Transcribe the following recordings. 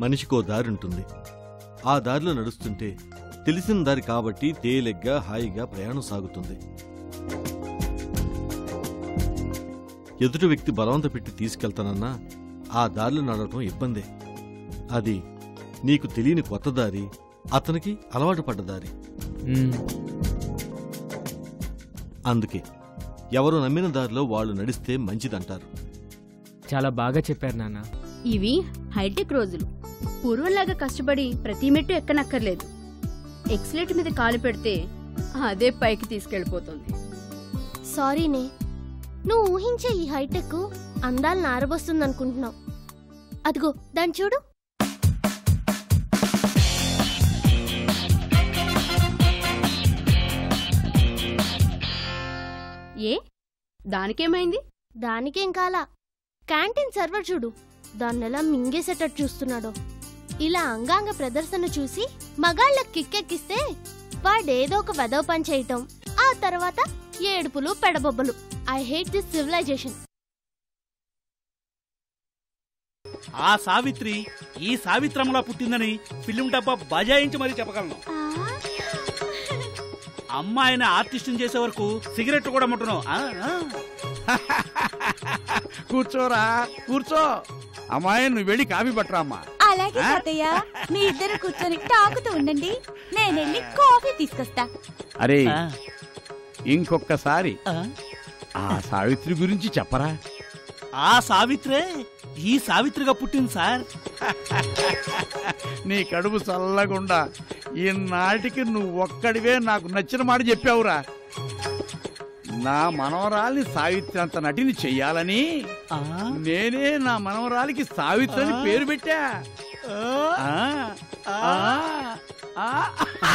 మనిషికో దారి ఉంటుంది ఆ దారిలో నడుస్తుంటే తెలిసిన దారి కాబట్టి తేలిగ్గా హాయిగా ప్రయాణం సాగుతుంది ఎదుటి వ్యక్తి బలవంత పెట్టి తీసుకెళ్తానన్నా ఆ దారిలో నడవటం ఇబ్బందే అది నీకు తెలియని కొత్త దారి అతనికి అలవాటు పడ్డ దారి అందుకే ఎవరు నమ్మిన దారిలో వాళ్ళు నడిస్తే మంచిదంటారు చాలా బాగా చెప్పారు నాన్న ఇవి హైటెక్ రోజులు పూర్వంలాగా కష్టపడి ప్రతి మెట్టు ఎక్కనక్కర్లేదు ఎక్స్లేట్ మీద కాలు పెడితే అదే పైకి తీసుకెళ్ళిపోతుంది సారీనే నువ్వు ఊహించే ఈ హైటెక్ అందాలను ఆరబోస్తుంది అనుకుంటున్నావు అదిగో దాన్ని చూడు ఏ దానికేమైంది దానికేం కాలా క్యాంటీన్ సర్వర్ చూడు దాన్నెలా మింగేసేటట్టు చూస్తున్నాడో ఇలా అంగాంగ ప్రదర్శన చూసి మగాళ్ళకి కిక్కెక్కిస్తే వాడేదో ఒక వెదవ పని చేయటం ఆ తర్వాత ఏడుపులు పెడబొబ్బలు ఐ హేట్ దిస్ సివిలైజేషన్ ఆ సావిత్రి ఈ సావిత్రమ్మలా పుట్టిందని ఫిలిం డబ్బా బజాయించి మరీ చెప్పగలను అమ్మాయిని ఆర్టిస్టుని చేసే వరకు సిగరెట్ కూడా ముట్టను ఆ, ఆ. కూర్చోరా కూర్చో అమ్మాయి నువ్వు వెళ్ళి కాఫీ పట్టరా అమ్మా అలాగే తాతయ్య మీ ఇద్దరు కూర్చొని తాకుతూ ఉండండి నేనెళ్ళి కాఫీ తీసుకొస్తా అరే ఆ, ఇంకొకసారి ఆ. ఆ సావిత్రి గురించి చెప్పరా ఆ సావిత్రే ఈ సావిత్రిగా పుట్టింది సార్ నీ కడుపు చల్లగుండా ఈనాటికి నువ్వు ఒక్కడివే నాకు నచ్చిన మాట చెప్పావురా నా మనవరాల్ని సావిత్రి అంత నటిని చెయ్యాలని ఆ, నేనే నా మనవరాలికి సావిత్రి అని పేరు పెట్టా ఆ, ఆ, ఆ, ఆ.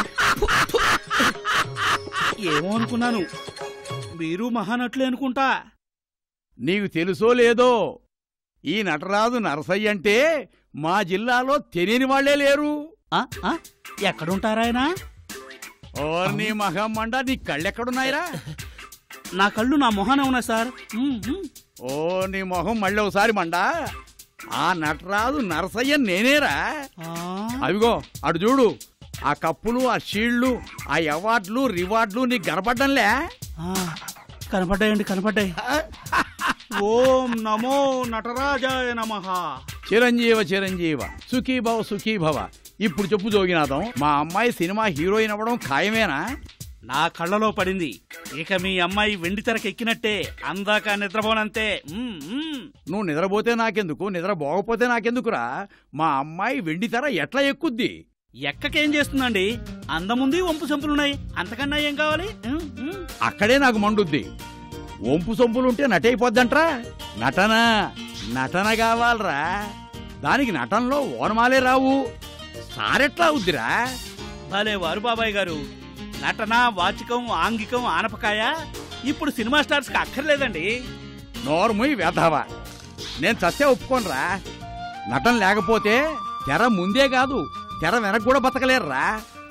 ఏమో అనుకున్నాను మీరు మహానటులే అనుకుంటా నీకు తెలుసో లేదో ఈ నటరాజు నరసయ్య అంటే మా జిల్లాలో తెలియని వాళ్లే లేరు ఆ, ఆ, ఎక్కడుంటారాయన ఓర్ నీ మహమ్మండ నీ కళ్ళెక్కడున్నాయిరా నా కళ్ళు నా మొహానే ఉన్నాయి సార్ ఉమ్, ఉమ్. ఓ నీ మొహం మళ్ళీ ఒకసారి మండా ఆ నటరాజు నరసయ్య నేనేరా ఆ, అవిగో అటు చూడు ఆ కప్పులు ఆ షీల్డ్లు ఆ అవార్డులు రివార్డులు నీకు గనపడ్డంలే ఆ, కనపడ్డాయండి కనపడ్డాయి ఓం నమో నటరాజాయ నమః చిరంజీవ చిరంజీవ సుఖీ భవ సుఖీ భవ ఇప్పుడు చెప్పు జోగినాథం మా అమ్మాయి సినిమా హీరోయిన్ అవ్వడం ఖాయమేనా నా కళ్ళలో పడింది ఇక మీ అమ్మాయి వెండి తెరకు ఎక్కినట్టే అందాక నిద్రపోనంతే ఉమ్, ఉమ్. నువ్వు నిద్రపోతే నాకెందుకు నిద్రపోకపోతే నాకెందుకురా మా అమ్మాయి వెండి తెర ఎట్లా ఎక్కుద్ది ఎక్కకేం చేస్తుందండి అందముంది వంపు సంపులున్నాయి అంతకన్నా ఏం కావాలి ఉమ్, ఉమ్. అక్కడే నాకు మండుద్ది ఒంపు సొంపులుంటే నటైపోద్దంట్రా నటన నటన కావాలరా దానికి నటనలో ఓనమాలే రావు సారెట్లా అవుద్దిరా భలే వారు బాబాయ్ గారు నటన వాచికం ఆంగికం ఆనపకాయ ఇప్పుడు సినిమా స్టార్స్ కి అక్కర్లేదండి నోరుముయ్ వేధావా నేను చస్తే ఒప్పుకోనరా నటన లేకపోతే తెర ముందే కాదు తెర వెనక కూడా బతకలేరురా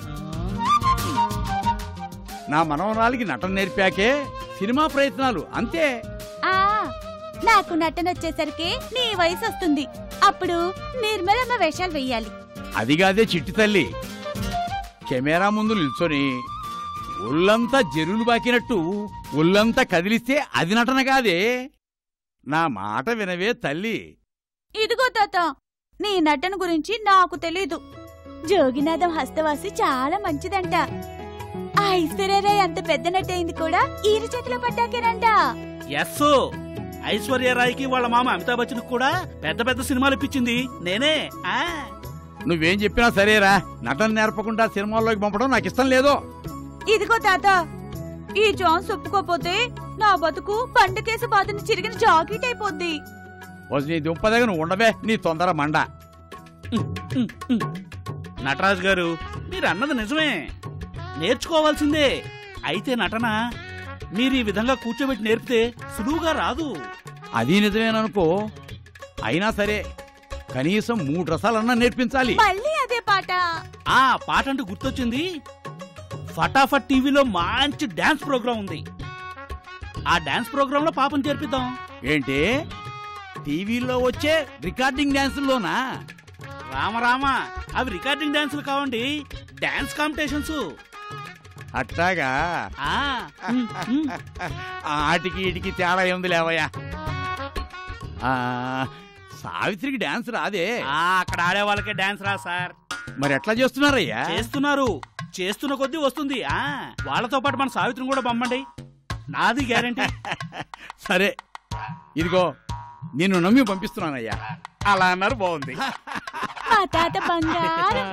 నా మనవరాలికి నటన నేర్పాకే సినిమా ప్రయత్నాలు అంతే ఆ నాకు నటన వచ్చేసరికి నీ వయసు వస్తుంది అప్పుడు నిర్మలమ్మ వేషాలు వెయ్యాలి అదిగాదే చిట్టి తల్లి కెమెరా ముందు నిల్చొని ఒళ్ళంతా జరువులు బాకినట్టు ఒళ్ళంతా కదిలిస్తే అది నటన కాదే నా మాట వినవే తల్లి ఇదిగో తాత నీ నటన గురించి నాకు తెలీదు జోగినాథం హస్తవాసి చాలా మంచిదంట ఆ ఐశ్వర్యరాయ్ అంత పెద్ద నటైంది కూడా ఈయన చేతిలో పడ్డాకేనంట ఎస్ ఐశ్వర్యరాయ్కి వాళ్ళ మామ అమితాబ్ బచ్చన్ కూడా పెద్ద పెద్ద సినిమాలు ఇప్పించింది నేనే ఆ నువ్వేం చెప్పినా సరేరా నటన నేర్పకుండా సినిమాల్లోకి పంపడం నాకు ఇష్టం లేదు ఇదిగో తాత ఈ ఛాన్స్ ఒప్పుకోపోతే నా బతుకు పండుకేసి బాధని చిరిగిన జాకెట్ అయిపోద్ది వచ్చి నీ దుంపదగ నువ్వు ఉండవే నీ తొందర మండ నటరాజ్ గారు మీరు అన్నది నిజమే నేర్చుకోవాల్సిందే అయితే నటన మీరు ఈ విధంగా కూర్చోబెట్టి నేర్పితే సులువుగా రాదు అది నిజమేననుకో అయినా సరే కనీసం మూడు రసాలన్నా నేర్పించాలి మళ్ళీ అదే పాట ఆ పాట అంటూ గుర్తొచ్చింది ఫటాఫట్ టీవీలో మంచి డాన్స్ ప్రోగ్రాం ఉంది ఆ డాన్స్ ప్రోగ్రామ్ లో పాపం చేర్పిద్దాం ఏంటి టీవీలో వచ్చే రికార్డింగ్ డాన్సుల్లోనా రామ రామ అవి రికార్డింగ్ డాన్సులు కావండి డాన్స్ కాంపిటీషన్స్ అట్టాగా ఆ ఉమ్, ఉమ్. ఆటికి ఈటికి తేడా ఏముంది లేవయ్యా ఆ, సావిత్రికి డాన్స్ రాదే ఆ, అక్కడ ఆడే వాళ్ళకే డాన్స్ రా సార్ మరి ఎట్లా చేస్తున్నారయ్యా చేస్తున్నారు చేస్తున్న కొద్దీ వస్తుంది ఆ వాళ్ళతో పాటు మన సావిత్రిని కూడా పంపండి నాది గ్యారంటీ సరే ఇదిగో నిన్ను నమ్మి పంపిస్తున్నానయ్యా అలా అన్నారు బాగుంది మా తాత బంగారం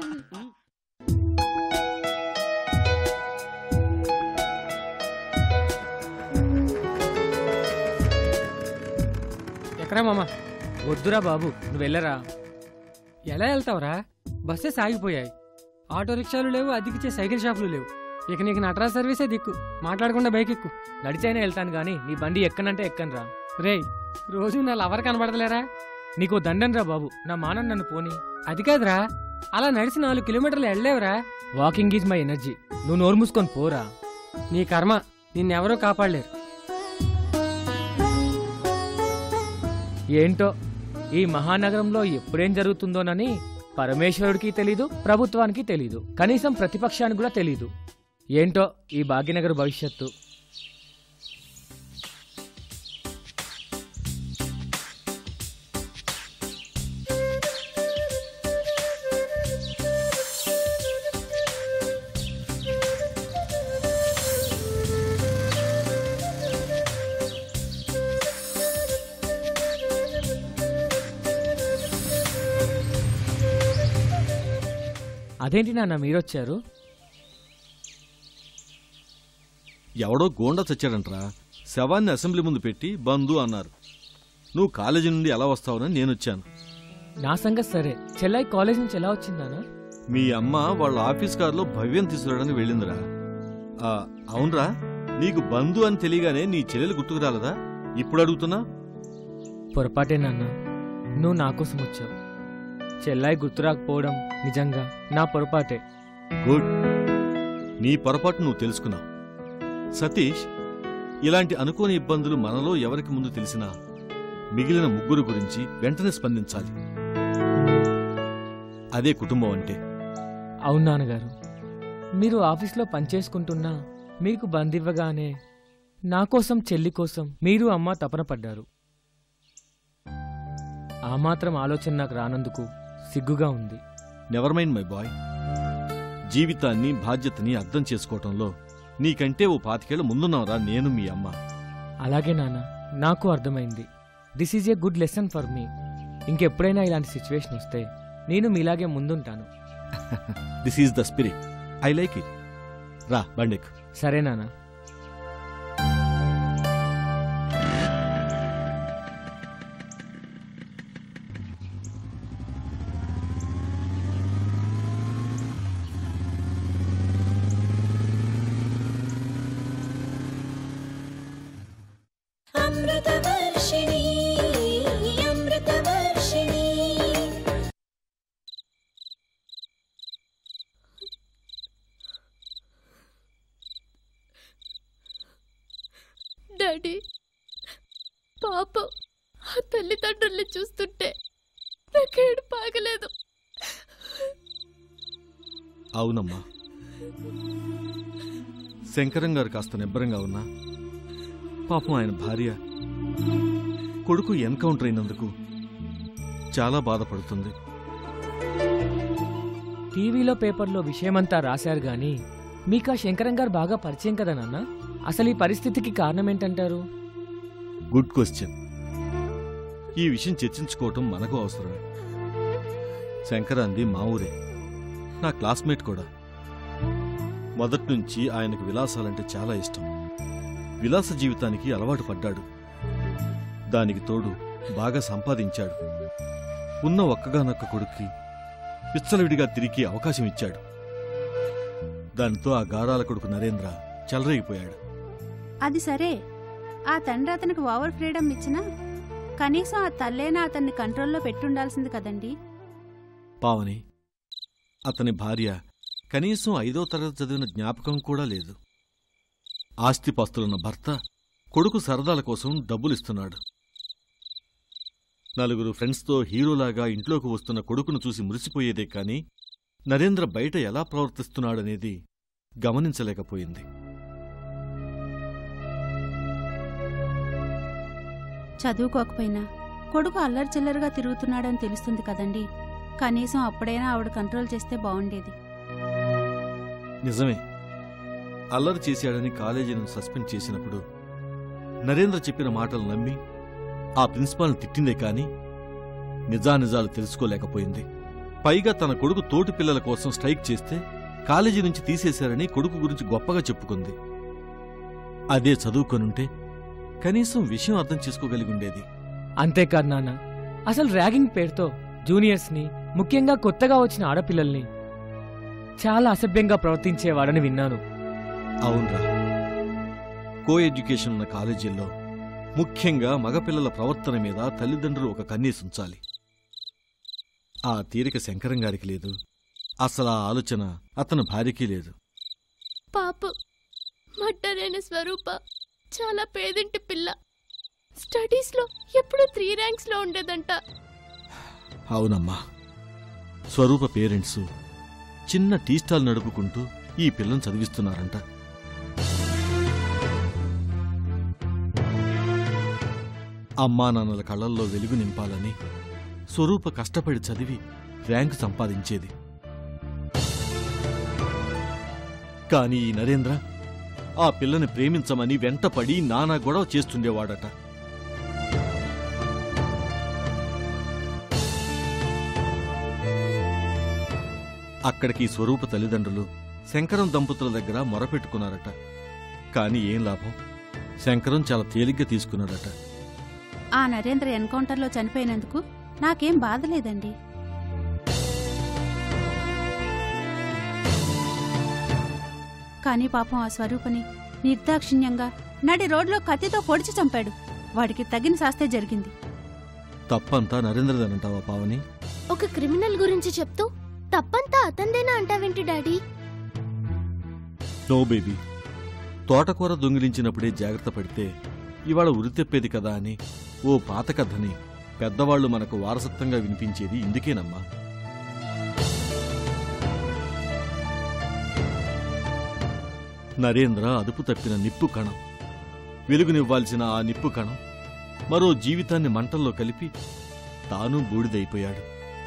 ఎక్కడా మామ వద్దురా బాబు నువ్వు వెళ్ళరా ఎలా వెళ్తావురా బస్సెస్ ఆగిపోయాయి ఆటో రిక్షాలు లేవు అద్దెకిచ్చే సైకిల్ షాపులు లేవు ఇక నీకు నటరాజ్ సర్వీసే దిక్కు మాట్లాడకుండా బైక్ ఎక్కు నడిచైనా వెళ్తాను కానీ నీ బండి ఎక్కనంటే ఎక్కనరా రేయ్ రోజు నా లవర్ కనబడతలేరా నీకు దండం రా బాబు నా మానం నన్ను పోని అది కాదురా అలా నడిచి నాలుగు కిలోమీటర్లు వెళ్ళలేవురా వాకింగ్ ఈజ్ మై ఎనర్జీ నువ్వు నోరు మూసుకొని పోరా నీ కర్మ నిన్నెవరో కాపాడలేరు ఏంటో ఈ మహానగరంలో ఎప్పుడేం జరుగుతుందోనని పరమేశ్వరుడికి తెలీదు ప్రభుత్వానికి తెలీదు కనీసం ప్రతిపక్షానికి కూడా తెలీదు ఏంటో ఈ భాగ్యనగర్ భవిష్యత్తు అదేంటి నాన్న మీరొచ్చారు ఎవడో గోండా చచ్చాడంట్రా శవాన్ని అసెంబ్లీ ముందు పెట్టి బంధు అన్నారు నువ్వు కాలేజీ నుండి ఎలా వస్తావని నేను వచ్చాను నా సంగతి సరే చెల్లై కాలేజ్ నుంచి ఎలా వచ్చిందానా మీ అమ్మ వాళ్ళ ఆఫీస్ కారులో భవ్యం తీసుకురావడానికి వెళ్ళిందిరా ఆ, అవునరా నీకు బంధు అని తెలియగానే నీ చెల్లెలు గుర్తుకు రాలదా ఇప్పుడు అడుగుతున్నా పొరపాటే నాన్న నువ్వు నా కోసం వచ్చావు చెల్లాయి గుర్తురాకపోవడం నిజంగా నా పొరపాటే గుడ్ నీ పొరపాటు నువ్వు తెలుసుకున్నావు సతీష్ ఇలాంటి అనుకోని ఇబ్బందులు మనలో ఎవరికి ముందు తెలిసినా మిగిలిన ముగ్గురు గురించి వెంటనే స్పందించాలి అదే కుటుంబం అంటే అవును నాన్నగారు మీరు ఆఫీస్లో పనిచేసుకుంటున్నా మీకు బందివ్వగానే నా కోసం చెల్లి కోసం మీరు అమ్మ తపన పడ్డారు ఆ మాత్రం ఆలోచన నాకు రానందుకు సిగ్గుగా ఉంది నెవర్ మైండ్ మై బాయ్ జీవితాన్ని బాధ్యతని అర్థం చేసుకోవటంలో నీకంటే ఓ పాతికేళ్ల ముందున్నావురా నేను మీ అమ్మ అలాగే నాన్న నాకు అర్థమైంది this is a good lesson for me ఇంకెప్పుడైనా ఇలాంటి సిచ్యువేషన్ వస్తే నేను మీలాగే ముందుంటాను this is the spirit I like it రా బండెక్ సరే నాన్న అమృతవర్షిణి అమృతవర్షిణి డాడీ పాపం ఆ తల్లిదండ్రుల్ని చూస్తుంటే నాకేడు పాగలేదు అవునమ్మా శంకరం గారు కాస్త నిబ్బరంగా ఉన్నా పాపం ఆయన భార్య కొడుకు ఎన్కౌంటర్ అయినందుకు చాలా బాధపడుతుంది టీవీలో పేపర్లో విషయమంతా రాశారు గాని మీకు ఆ శంకరం గారు బాగా పరిచయం కదా నాన్న అసలు ఈ పరిస్థితికి కారణం ఏంటంటారు గుడ్ క్వశ్చన్ ఈ విషయం చర్చించుకోవటం మనకు అవసరమే శంకరాంది మా ఊరే నా క్లాస్మేట్ కూడా మొదటి నుంచి ఆయనకు విలాసాలంటే చాలా ఇష్టం విలాస జీవితానికి అలవాటు పడ్డాడు దానికి తోడు బాగా సంపాదించాడు ఉన్న ఒక్కగానొక్క కొడుక్కి విచ్చలవిడిగా తిరిగి అవకాశం ఇచ్చాడు దానితో ఆ గారాల కొడుకు నరేంద్ర చెలరేగిపోయాడు అది సరే ఆ తండ్రి అతనికి ఓవర్ ఫ్రీడమ్ ఇచ్చినా కనీసం ఆ తల్లైనా అతన్ని కంట్రోల్లో పెట్టుండాల్సింది కదండి పావని అతని భార్య కనీసం ఐదో తరగతి చదివిన జ్ఞాపకం కూడా లేదు ఆస్తిపాస్తులున్న భర్త కొడుకు సరదాల కోసం డబ్బులిస్తున్నాడు నలుగురు ఫ్రెండ్స్తో హీరోలాగా ఇంట్లోకి వస్తున్న కొడుకును చూసి మురిసిపోయేదే కాని నరేంద్ర బయట ఎలా ప్రవర్తిస్తున్నాడనేది గమనించలేకపోయింది చదువుకోకపోయినా కొడుకు అల్లరి చిల్లరగా తిరుగుతున్నాడని తెలుస్తుంది కదండి కనీసం అప్పుడైనా ఆవిడ కంట్రోల్ చేస్తే బాగుండేది నిజమే అల్లరి చేశాడని కాలేజీని సస్పెండ్ చేసినప్పుడు నరేంద్ర చెప్పిన మాటలు నమ్మి ఆ ప్రిన్సిపాల్ని తిట్టిందే కాని నిజానిజాలు తెలుసుకోలేకపోయింది పైగా తన కొడుకు తోటి పిల్లల కోసం స్ట్రైక్ చేస్తే కాలేజీ నుంచి తీసేశారని కొడుకు గురించి గొప్పగా చెప్పుకుంది అదే చదువుకొనుంటే కనీసం విషయం అర్థం చేసుకోగలిగి ఉండేది అంతేకాదు నాన్న అసలు ర్యాగింగ్ పేరుతో జూనియర్స్ని ముఖ్యంగా కొత్తగా వచ్చిన ఆడపిల్లల్ని చాలా అసభ్యంగా ప్రవర్తించేవాడని విన్నాను అవునరా కో ఎడ్యుకేషన్ ఉన్న కాలేజీల్లో ముఖ్యంగా మగపిల్లల ప్రవర్తన మీద తల్లిదండ్రులు ఒక కన్నీసు ఉంచాలి ఆ తీరిక శంకరం గారికి లేదు అసలు ఆ ఆలోచన అతని భార్యకి లేదు పాప మట్టరైన స్వరూప చాలా పేదింటి పిల్ల స్టడీస్ లో ఎప్పుడూ త్రీ ర్యాంక్స్ లో ఉండేదంట అవునమ్మా స్వరూప పేరెంట్స్ చిన్న టీ స్టాల్ నడుపుకుంటూ ఈ పిల్లని చదివిస్తున్నారంట అమ్మా నాన్నల కళ్ళల్లో వెలుగు నింపాలని స్వరూప కష్టపడి చదివి ర్యాంకు సంపాదించేది కాని ఈ నరేంద్ర ఆ పిల్లని ప్రేమించమని వెంటపడి నానా గొడవ చేస్తుండేవాడట అక్కడికి స్వరూప తల్లిదండ్రులు శంకరం దంపతుల దగ్గర మొరపెట్టుకున్నారట కాని ఏం లాభం శంకరం చాలా తేలిగ్గా తీసుకున్నాడట ఆ నరేంద్ర ఎన్కౌంటర్లో చనిపోయినందుకు నాకేం బాధ లేదండి కానీ పాపం ఆ స్వరూపని నిర్దాక్షిణ్యంగా నడి రోడ్లో కత్తితో పొడిచి చంపాడు వాడికి తగిన శాస్తే జరిగింది తప్పంతా నరేంద్రదనంటావా పావని ఒక క్రిమినల్ గురించి చెప్తూ తప్పంతా అతందేనా అంటావేంటి డాడీ నో బేబీ తోటకూర దొంగిలించినప్పుడే జాగ్రత్త పడితే ఇవాళ ఉరితెప్పేది కదా అని ఓ పాత కథని పెద్దవాళ్లు మనకు వారసత్వంగా వినిపించేది ఇందుకేనమ్మా నరేంద్ర అదుపు తప్పిన నిప్పు కణం వెలుగునివ్వాల్సిన ఆ నిప్పు కణం మరో జీవితాన్ని మంటల్లో కలిపి తాను బూడిదైపోయాడు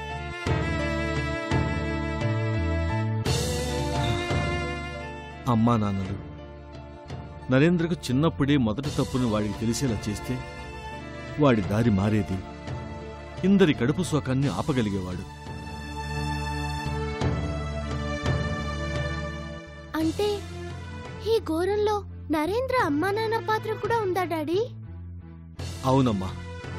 అమ్మా నాన్నలు నరేంద్రకు చిన్నప్పుడే మొదటి తప్పుని వాడికి తెలిసేలా చేస్తే వాడి దారి మారేది ఇందరి కడుపు శోకాన్ని ఆపగలిగేవాడు అంటే ఈ ఘోరంలో నరేంద్ర అమ్మా నాన్న పాత్ర కూడా ఉందా డాడీ అవునమ్మా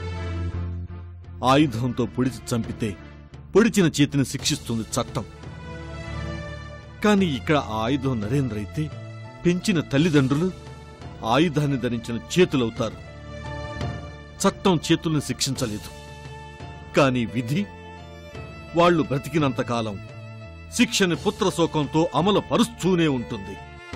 ఆయుధంతో పొడిచి చంపితే పొడిచిన చేతిని శిక్షిస్తుంది చట్టం కాని ఇక్కడ ఆ ఆయుధం నరేంద్ర అయితే పెంచిన తల్లిదండ్రులు ఆయుధాన్ని ధరించిన చేతులవుతారు చట్టం చేతుల్ని శిక్షించలేదు కాని విధి వాళ్ళు బ్రతికినంతకాలం శిక్షని పుత్ర శోకంతో అమలు పరుస్తూనే ఉంటుంది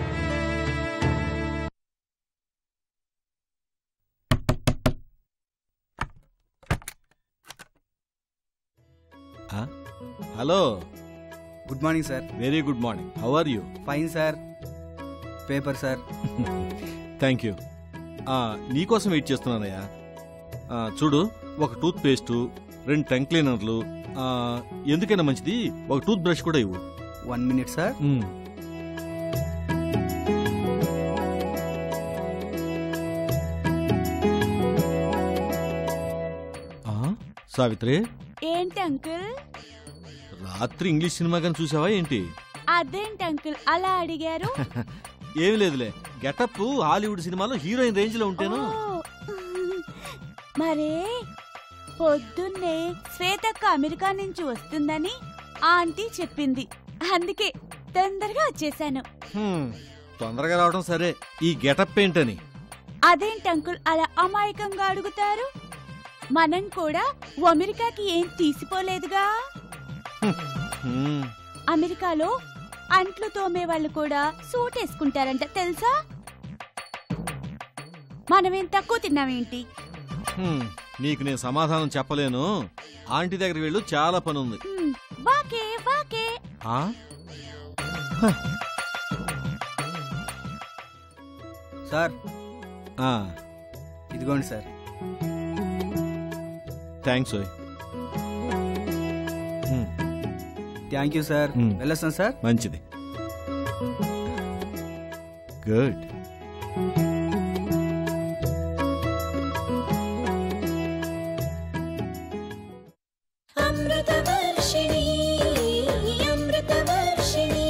hello good morning sir very good morning how are you fine sir paper sir thank you నీకోసం వెయిట్ చేస్తున్నానయ్యా ఆ, చూడు ఒక టూత్ పేస్ట్ రెండు టంగ్ క్లీనర్లు ఆ, ఎందుకైనా మంచిది ఒక టూత్ బ్రష్ కూడా ఇవ్వు వన్ మినిట్ సార్ మ్. ఆ, సావిత్రి ఏంటి అంకుల్ రాత్రి ఇంగ్లీష్ సినిమా కానీ చూసావా ఏంటి అదేంటి అంకుల్ అలా అడిగారు ఏమి లేదులే గెటప్ హాలీవుడ్ సినిమాలో హీరోయిన్ రేంజ్ లో ఉంటేను ఓ, మరే పొద్దున్నే శ్వేతక్క అమెరికా నుంచి వస్తుందని ఆంటీ చెప్పింది అందుకే తొందరగా వచ్చేసాను హ్మ్, తొందరగా రావడం సరే ఈ గెటప్ ఏంటని అదేంటి అంకుల్ అలా అమాయకంగా అడుగుతారు మనం కూడా అమెరికాకి ఏం తీసిపోలేదుగా హ్మ్, అమెరికాలో అంట్లు తోమే వాళ్ళు కూడా సూట్ వేసుకుంటారంట తెలుసా మనమేం తక్కువ తిన్నామేంటి హ్మ్. నీకు నేను సమాధానం చెప్పలేను ఆంటీ దగ్గరికి వెళ్ళు చాలా పని ఉంది హ్మ్, వాకే వాకే ఆ? సార్ ఆ, ఇదిగోండి సార్ థ్యాంక్స్ ఓయ్ ఉమ్, థ్యాంక్ యూ సార్ మ్. వెళ్ళొస్తాను సార్ మంచిది గుడ్ అమృతవర్షిణి అమృతవర్షిణి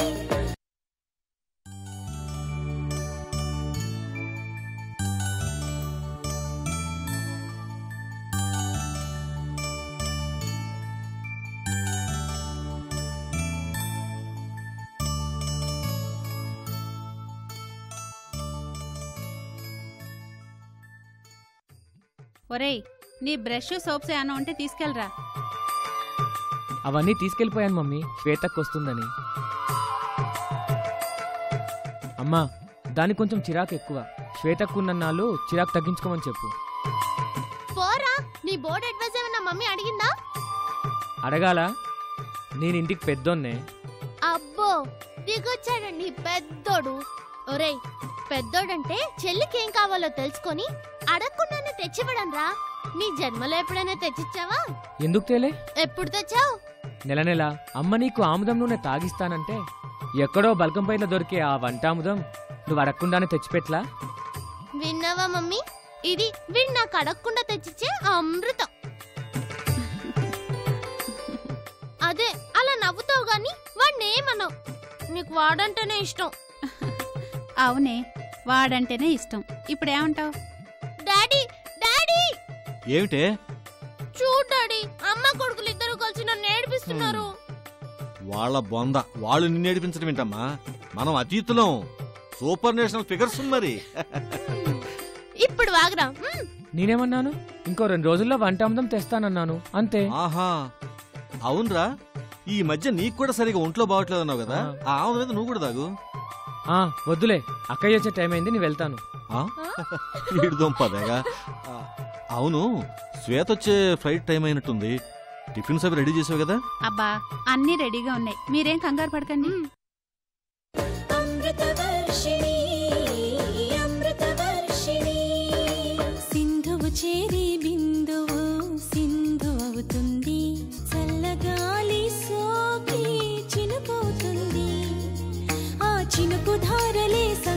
ఒరేయ్ నీ బ్రష్ సోప్స్ ఏమైనా ఉంటే తీసుకెళ్ళరా అవన్నీ తీసుకెళ్ళిపోయాను మమ్మీ శ్వేతకు వస్తుందని అమ్మా దానికి కొంచెం చిరాకు ఎక్కువ శ్వేతకు ఉన్న నాళ్ళు చిరాకు తగ్గించుకోమని చెప్పు పోరా నీ బోర్డ్ అడ్వైజ్ ఏమన్నా మమ్మీ అడిగిందా అడగాల నేను ఇంటికి పెద్దోన్నే అబ్బో దిగొచ్చాడండి పెద్దోడు ఒరేయ్ పెద్దోడంటే చెల్లికి ఏం కావాలో తెలుసుకొని అడగకుండానే తెచ్చివ్వడం రా నీ జన్మలో ఎప్పుడైనా తెచ్చిచ్చావా ఎందుకు తేలే ఎప్పుడు తెచ్చావు నెల నెల అమ్మ నీకు ఆముదం నూనె తాగిస్తానంటే ఎక్కడో బల్కంపైన దొరికే ఆ వంటాముదం నువ్వు అడగకుండానే తెచ్చిపెట్లా విన్నావా మమ్మీ ఇది వీడు నాకు అడగకుండా తెచ్చిచ్చే అమృతం అదే అలా నవ్వుతావు గాని వాడిని ఏమన్నావు నీకు వాడంటేనే ఇష్టం అవునే వాడంటేనే ఇష్టం ఇప్పుడు ఏమంటావు డాడీ డాడీ ఏమిటే చూడు డాడీ అమ్మ కొడుకులు ఇద్దరు కలిసి నన్ను ఏడిపిస్తున్నారు వాళ్ళ బొంద వాళ్ళు నిన్ను ఏడిపించడం ఏంటమ్మా మనం అతీతులం సూపర్ నేషనల్ ఫిగర్స్ మరి ఇప్పుడు వాగరా మ్మ్. నేనేమన్నాను ఇంకో రెండు రోజుల్లో వంటాముదం తెస్తానన్నాను అంతే ఆహా అవునరా ఈ మధ్య నీకు కూడా సరిగా ఒంట్లో బాగట్లేదు అన్నావు కదా ఆ ఆమె మీద నువ్వు కూడా తాగు ఆ వద్దులే అక్కయ్య వచ్చే టైం అయింది నేను వెళ్తాను ఆ? ఈడు దొంపదేగా ఆ, అవును శ్వేత వచ్చే ఫ్లైట్ టైం అయినట్టుంది టిఫిన్స్ అవి రెడీ చేసావు కదా అబ్బా అన్నీ రెడీగా ఉన్నాయి మీరేం కంగారు పడకండి అమృతవర్షిణి అమృతవర్షిణి సింధువు చేరి బిందువు సింధు అవుతుంది చల్లగాలి సోకి చినుకవుతుంది ఆ చినుకు ధారలే